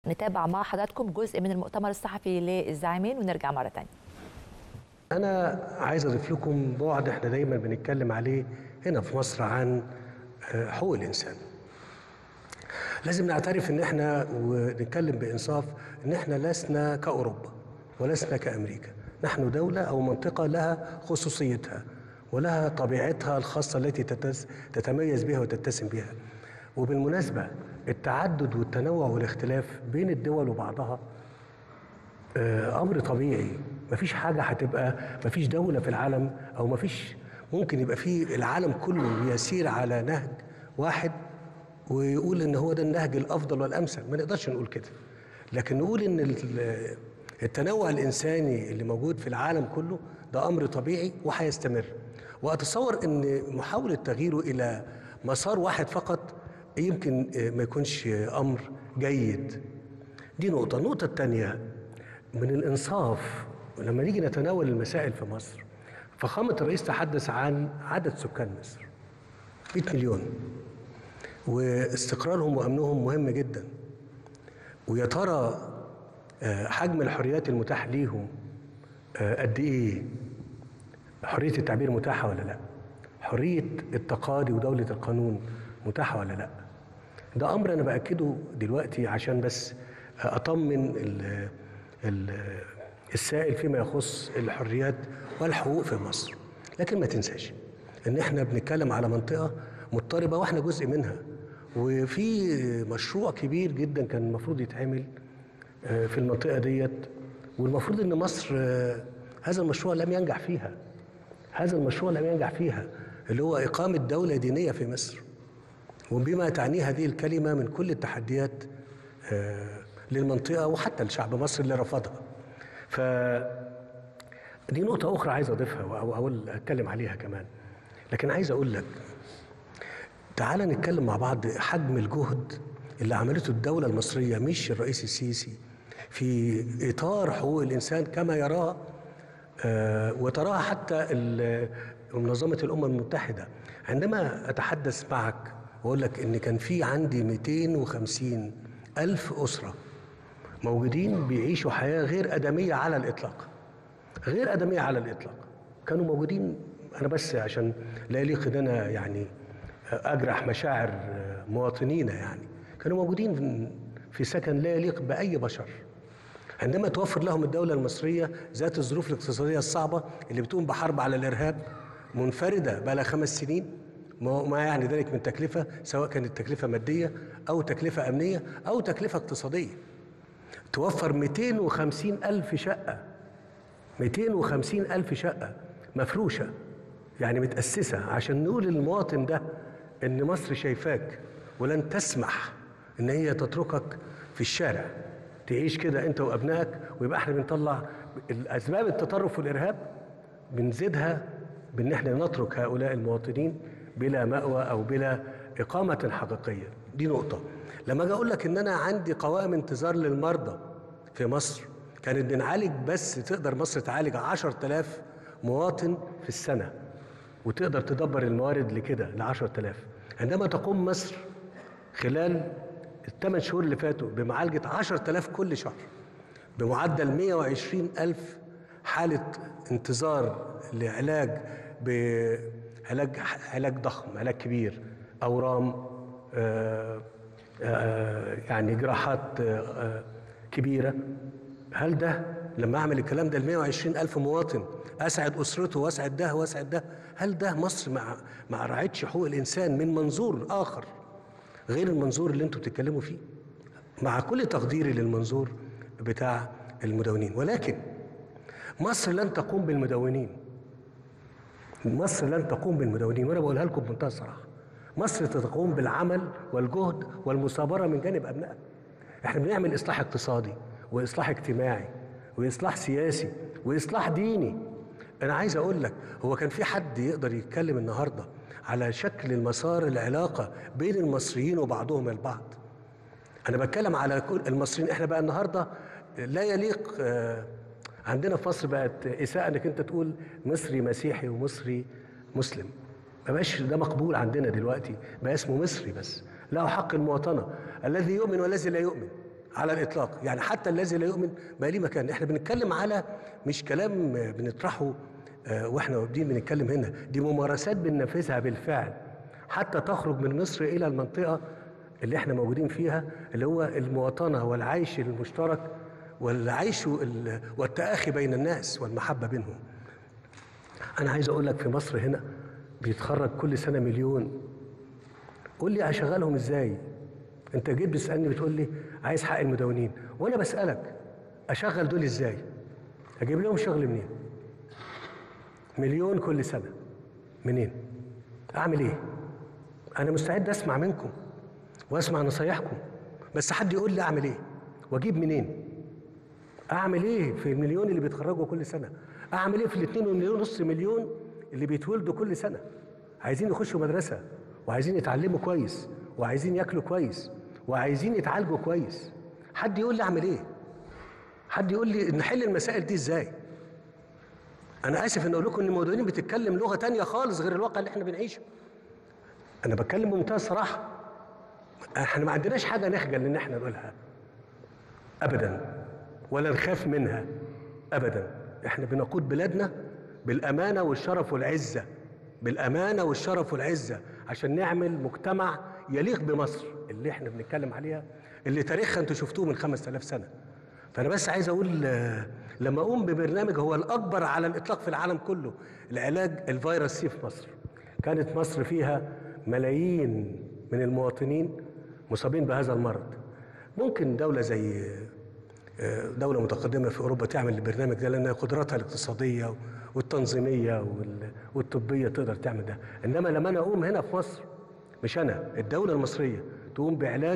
نتابع مع حضراتكم جزء من المؤتمر الصحفي للزعيمين ونرجع مرة تانية أنا عايز أضيف لكم بعد إحنا دايما بنتكلم عليه هنا في مصر عن آه، حقوق الإنسان. لازم نعترف إن إحنا ونتكلم بإنصاف إن إحنا لسنا كأوروبا ولسنا كأمريكا. نحن دولة أو منطقة لها خصوصيتها ولها طبيعتها الخاصة التي تتس- تتميز بها وتتسم بها. وبالمناسبة التعدد والتنوع والاختلاف بين الدول وبعضها آه، امر طبيعي مفيش حاجه هتبقى مفيش دوله في العالم او مفيش ممكن يبقى في العالم كله يسير على نهج واحد ويقول ان هو ده النهج الافضل والامثل ما نقدرش نقول كده لكن نقول ان ال- التنوع الانساني اللي موجود في العالم كله ده امر طبيعي وهيستمر واتصور ان محاوله تغييره الى مسار واحد فقط يمكن آه، ما يكونش آه، امر جيد دي نقطة، النقطة الثانية من الإنصاف لما نيجي نتناول المسائل في مصر فخامة الرئيس تحدث عن عدد سكان مصر 100 مليون واستقرارهم وأمنهم مهم جدا ويا ترى آه، حجم الحريات المتاح ليهم آه، قد إيه؟ حرية التعبير متاحة ولا لا؟ حرية التقاضي ودولة القانون متاحة ولا لا؟ ده امر انا باكده دلوقتي عشان بس اطمن ال ال السائل فيما يخص الحريات والحقوق في مصر لكن ما تنساش ان احنا بنتكلم على منطقه مضطربه واحنا جزء منها وفي مشروع كبير جدا كان المفروض يتعمل آه، في المنطقه ديت والمفروض ان مصر آه، هذا المشروع لم ينجح فيها هذا المشروع لم ينجح فيها اللي هو اقامه دوله دينيه في مصر وبما تعنيه هذه الكلمة من كل التحديات آه، للمنطقة وحتى لشعب مصر اللي رفضها ف دي نقطة أخرى عايز أضيفها أو أقول أتكلم عليها كمان لكن عايز أقول لك تعال نتكلم مع بعض حجم الجهد اللي عملته الدولة المصرية مش الرئيس السيسي في إطار حقوق الإنسان كما يراها آه، وتراها حتى ال- منظمة الأمم المتحدة عندما أتحدث معك وأقول لك إن كان في عندي 250 ألف أسرة موجودين بيعيشوا حياة غير آدمية على الإطلاق غير آدمية على الإطلاق كانوا موجودين أنا بس عشان لا يليق إن أنا يعني أجرح مشاعر مواطنينا يعني كانوا موجودين في سكن لا يليق بأي بشر عندما توفر لهم الدولة المصرية ذات الظروف الاقتصادية الصعبة اللي بتقوم بحرب على الإرهاب منفردة بقى لها خمس سنين ما ما يعني ذلك من تكلفة سواء كانت تكلفة مادية أو تكلفة أمنية أو تكلفة اقتصادية توفر 250 ألف شقة 250 ألف شقة مفروشة يعني متأسسة عشان نقول للمواطن ده إن مصر شايفاك ولن تسمح إن هي تتركك في الشارع تعيش كده أنت وأبنائك ويبقى إحنا بنطلع الأسباب التطرف والإرهاب بنزيدها بإن إحنا نترك هؤلاء المواطنين بلا مأوى أو بلا إقامة حقيقية دي نقطة لما أجي أقول لك إن أنا عندي قوائم انتظار للمرضى في مصر كانت بنعالج بس تقدر مصر تعالج 10000 مواطن في السنة وتقدر تدبر الموارد لكده ل 10000 عندما تقوم مصر خلال الثمان شهور اللي فاتوا بمعالجة 10000 كل شهر بمعدل 120 ألف حالة انتظار لعلاج بعلاج علاج ضخم علاج كبير أورام آه، آه، يعني جراحات آه، آه، كبيرة هل ده لما أعمل الكلام ده ل 120 ألف مواطن أسعد أسرته وأسعد ده وأسعد ده هل ده مصر ما ما راعتش حقوق الإنسان من منظور آخر غير المنظور اللي انتوا بتتكلموا فيه مع كل تقديري للمنظور بتاع المدونين ولكن مصر لن تقوم بالمدونين مصر لن تقوم بالمدونين وانا بقولها لكم بمنتهى الصراحه مصر تقوم بالعمل والجهد والمثابره من جانب ابنائها احنا بنعمل اصلاح اقتصادي واصلاح اجتماعي واصلاح سياسي واصلاح ديني انا عايز اقول لك هو كان في حد يقدر يتكلم النهارده على شكل المسار العلاقه بين المصريين وبعضهم البعض انا بتكلم على كل المصريين احنا بقى النهارده لا يليق آه، عندنا في مصر بقت اساءه انك انت تقول مصري مسيحي ومصري مسلم ما بقاش ده مقبول عندنا دلوقتي بقى اسمه مصري بس له حق المواطنه الذي يؤمن والذي لا يؤمن على الاطلاق يعني حتى الذي لا يؤمن ما ليه مكان احنا بنتكلم على مش كلام آه، بنطرحه آه، واحنا قاعدين بنتكلم هنا دي ممارسات بننفذها بالفعل حتى تخرج من مصر الى المنطقه اللي احنا موجودين فيها اللي هو المواطنه والعيش المشترك والعيش ال- والتآخي بين الناس والمحبه بينهم انا عايز اقول لك في مصر هنا بيتخرج كل سنه مليون قول لي هشغلهم ازاي انت جيت بتسالني بتقول لي عايز حق المدونين وانا بسالك اشغل دول ازاي اجيب لهم شغل منين مليون كل سنه منين اعمل ايه انا مستعد اسمع منكم واسمع نصايحكم بس حد يقول لي اعمل ايه واجيب منين اعمل ايه في المليون اللي بيتخرجوا كل سنه اعمل ايه في الاثنين مليون نص مليون اللي بيتولدوا كل سنه عايزين يخشوا مدرسه وعايزين يتعلموا كويس وعايزين ياكلوا كويس وعايزين يتعالجوا كويس حد يقول لي اعمل ايه حد يقول لي نحل المسائل دي ازاي انا اسف ان اقول لكم ان المدنيين بتتكلم لغه تانية خالص غير الواقع اللي احنا بنعيشه انا بتكلم بمنتهى الصراحه احنا ما عندناش حاجه نخجل ان احنا نقولها ابدا ولا نخاف منها ابدا احنا بنقود بلادنا بالامانه والشرف والعزه بالامانه والشرف والعزه عشان نعمل مجتمع يليق بمصر اللي احنا بنتكلم عليها اللي تاريخها انتوا شفتوه من 5000 سنه فانا بس عايز اقول آه، لما اقوم ببرنامج هو الاكبر على الاطلاق في العالم كله لعلاج الفيروس سي في مصر كانت مصر فيها ملايين من المواطنين مصابين بهذا المرض ممكن دوله زي دولة متقدمة في أوروبا تعمل البرنامج ده لأن قدراتها الاقتصادية والتنظيمية وال- والطبية تقدر تعمل ده إنما لما أنا أقوم هنا في مصر مش أنا الدولة المصرية تقوم بعلاج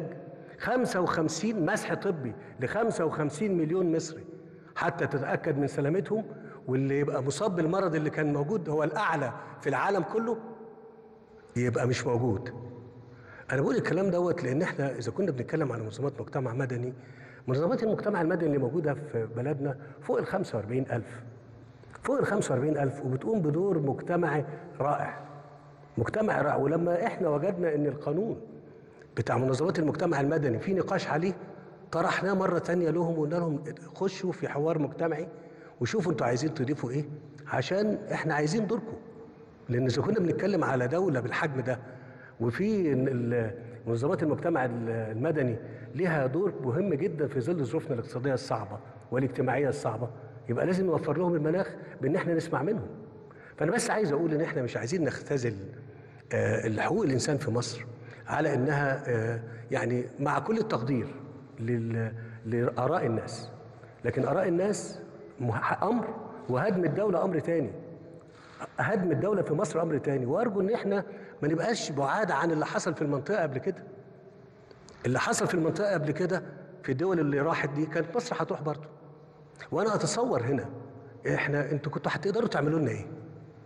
55 مسح طبي ل 55 مليون مصري حتى تتأكد من سلامتهم واللي يبقى مصاب بالمرض اللي كان موجود هو الأعلى في العالم كله يبقى مش موجود انا بقول الكلام دوت لان احنا اذا كنا بنتكلم على منظمات مجتمع مدني منظمات المجتمع المدني اللي موجوده في بلدنا فوق ال 45000 فوق ال 45000 وبتقوم بدور مجتمعي رائع مجتمع رائع ولما احنا وجدنا ان القانون بتاع منظمات المجتمع المدني في نقاش عليه طرحناه مره تانية لهم وقلنا لهم خشوا في حوار مجتمعي وشوفوا انتوا عايزين تضيفوا ايه عشان احنا عايزين دوركم لان اذا كنا بنتكلم على دوله بالحجم ده وفي إن ال- منظمات المجتمع ال- المدني لها دور مهم جدا في ظل ظروفنا الاقتصاديه الصعبه والاجتماعيه الصعبه يبقى لازم نوفر لهم المناخ بان احنا نسمع منهم فانا بس عايز اقول ان احنا مش عايزين نختزل آه، حقوق الانسان في مصر على انها آه، يعني مع كل التقدير لل- لاراء الناس لكن اراء الناس مه- امر وهدم الدوله امر تاني هدم الدولة في مصر أمر تاني وأرجو إن إحنا ما نبقاش بعاد عن اللي حصل في المنطقة قبل كده اللي حصل في المنطقة قبل كده في الدول اللي راحت دي كانت مصر هتروح برضه وأنا أتصور هنا إحنا أنتوا كنتوا هتقدروا تعملوا لنا إيه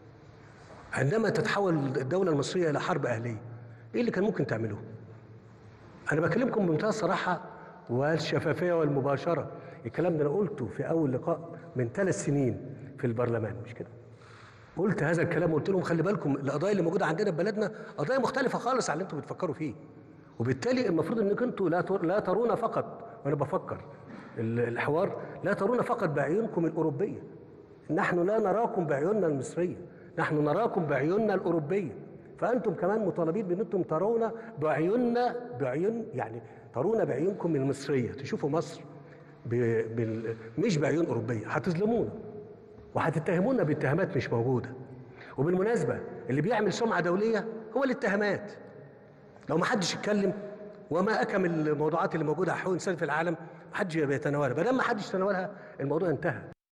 عندما تتحول الدولة المصرية إلى حرب أهلية إيه اللي كان ممكن تعملوه أنا بكلمكم بمنتهى الصراحة والشفافية والمباشرة الكلام ده أنا قلته في أول لقاء من ثلاث سنين في البرلمان مش كده قلت هذا الكلام وقلت لهم خلي بالكم القضايا اللي موجوده عندنا في بلدنا قضايا مختلفه خالص عن اللي انتم بتفكروا فيه وبالتالي المفروض انكم انتوا لا تر- لا ترون فقط وانا بفكر ال- الحوار لا ترون فقط بعيونكم الاوروبيه نحن لا نراكم بعيوننا المصريه نحن نراكم بعيوننا الاوروبيه فانتم كمان مطالبين بان انتم ترون بعيوننا بعيون يعني ترون بعيونكم المصريه تشوفوا مصر ب... بال... مش بعيون اوروبيه هتظلمونا وهتتهمونا باتهامات مش موجوده وبالمناسبه اللي بيعمل سمعه دوليه هو الاتهامات لو ما حدش اتكلم وما اكم الموضوعات اللي موجوده على حقوق الانسان في العالم ما حدش بيتناولها ما دام ما حدش تناولها الموضوع انتهى